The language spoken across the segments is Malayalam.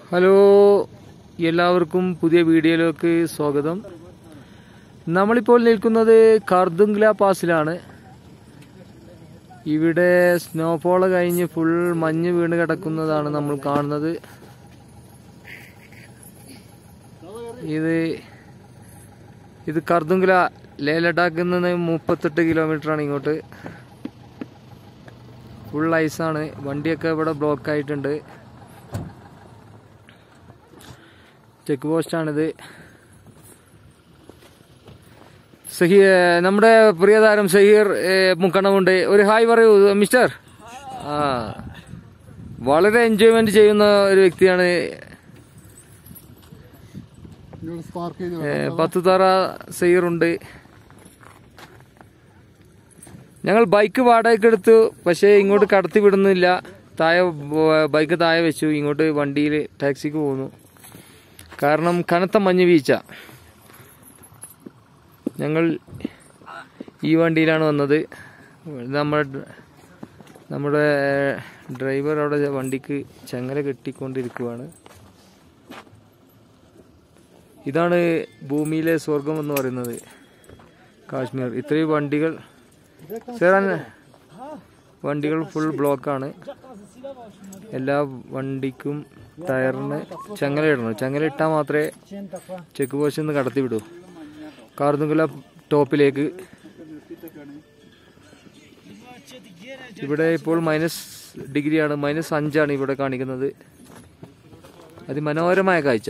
ഹലോ എല്ലാവർക്കും പുതിയ വീഡിയോയിലേക്ക് സ്വാഗതം നമ്മളിപ്പോൾ നിൽക്കുന്നത് കർദുംഗ്ല പാസിലാണ് ഇവിടെ സ്നോഫോൾ കഴിഞ്ഞ് ഫുൾ മഞ്ഞ് വീണ് കിടക്കുന്നതാണ് നമ്മൾ കാണുന്നത് ഇത് ഇത് കർദുംഗ്ല ലേ ലഡാക്കിൽ നിന്ന് മുപ്പത്തെട്ട് കിലോമീറ്റർ ആണ് ഇങ്ങോട്ട് ഫുൾ ഐസാണ് വണ്ടിയൊക്കെ ഇവിടെ ബ്ലോക്ക് ആയിട്ടുണ്ട് ചെക്ക് പോസ്റ്റാണിത് സഹി നമ്മുടെ പ്രിയതാരം സഹീർ മുക്കണമുണ്ട് ഒരു ഹായ് പറയൂ മിസ്റ്റർ ആ വളരെ എൻജോയ്മെന്റ് ചെയ്യുന്ന ഒരു വ്യക്തിയാണ് നിങ്ങൾ സ്പാർക്ക് ചെയ്ത് ഏ, പത്ത് തറ സഹീറുണ്ട് ഞങ്ങൾ ബൈക്ക് വാടകയ്ക്ക് എടുത്തു പക്ഷേ ഇങ്ങോട്ട് കടത്തി വിടുന്നില്ല താഴെ ബ- ബൈക്ക് താഴെ വെച്ചു ഇങ്ങോട്ട് വണ്ടിയിൽ ടാക്സിക്ക് പോകുന്നു കാരണം കനത്ത മഞ്ഞ് വീഴ്ച ഞങ്ങൾ ഈ വണ്ടിയിലാണ് വന്നത് നമ്മുടെ ഡ്ര- നമ്മുടെ ഡ്രൈവർ അവിടെ വണ്ടിക്ക് ചങ്ങല കെട്ടിക്കൊണ്ടിരിക്കുവാണ് ഇതാണ് ഭൂമിയിലെ സ്വർഗം എന്ന് പറയുന്നത് കാശ്മീർ ഇത്രയും വണ്ടികൾ സേറാൻ വണ്ടികൾ ഫുൾ ബ്ലോക്കാണ് എല്ലാ വണ്ടിക്കും ടയറിന് ചങ്ങല ഇടണം ചങ്ങല ഇട്ടാൽ മാത്രമേ ചെക്ക് പോസ്റ്റിൽ നിന്ന് കടത്തി വിടൂ കാർന്നുകുല ടോപ്പിലേക്ക് ഇവിടെ ഇപ്പോൾ മൈനസ് ഡിഗ്രിയാണ് മൈനസ് അഞ്ചാണ് ഇവിടെ കാണിക്കുന്നത് അതിമനോഹരമായ കാഴ്ച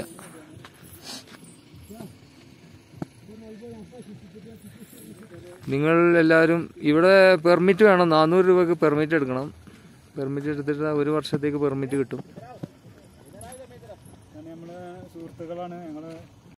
നിങ്ങൾ എല്ലാവരും ഇവിടെ പെർമിറ്റ് വേണം നാനൂറ് രൂപക്ക് പെർമിറ്റ് എടുക്കണം പെർമിറ്റ് എടുത്തിട്ട് ഒരു വർഷത്തേക്ക് പെർമിറ്റ് കിട്ടും നമ്മളെ സുഹൃത്തുക്കളാണ് ഞങ്ങള്